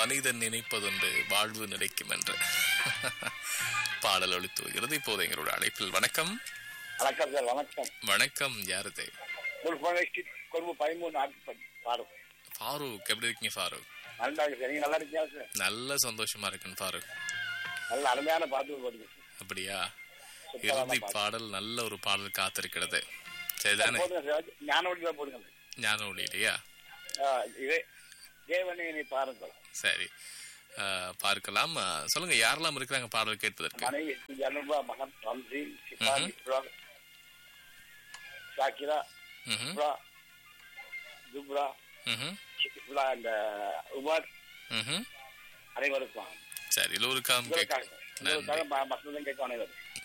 மனிதன் நினைப்பதுண்டு வாழ்வு நிலைக்கும் என்று பாடல் ஒழித்து வருகிறது இப்போது எங்களோட அழைப்பில் வணக்கம் வணக்கம் சார் வணக்கம் வணக்கம் யாருது முல்பனேஸ்டி கொழும்பு பதிமூணு ஆட்டுப்படி பாரும் ஃபாரூக் எப்படி இருக்கீங்க ஃபாரூக் நல்லா இருக்கு சார் நீங்க நல்லா இருக்கீங்களா சார் நல்ல சந்தோஷமா இருக்குன்னு ஃபாரூக் நல்ல அருமையான பாட்டு போடுங்க சார் அப்படியா சுத்தமான இறுதி பாட்டு. பாடல் நல்ல ஒரு பாடல் காத்திருக்கிறது சரிதானே போடுங்க சார் ஞானவழியில போடுங்க ஞான ஒளி இல்லையா ஆ, இதே தேவனை நீ பாருங்கள் சரி அஹ், பார்க்கலாம் அஹ், சொல்லுங்க யாரெல்லாம் இருக்கிறாங்க பாடல் கேட்பதற்கு மனைவி ஜனுபா மகன் ரம்சி சிபாலி புரா ஷாக்கிரா ம்ஹும், புரா துப்ரா ம்ஹும், புரா இந்த உமர் ம்ஹும். அனைவருக்கும் சரி எல்லோருக்காம் கேட்க உங்களுக்காக உங்களுக்காக ம- மற்றதும் கேட்க அனைவரும்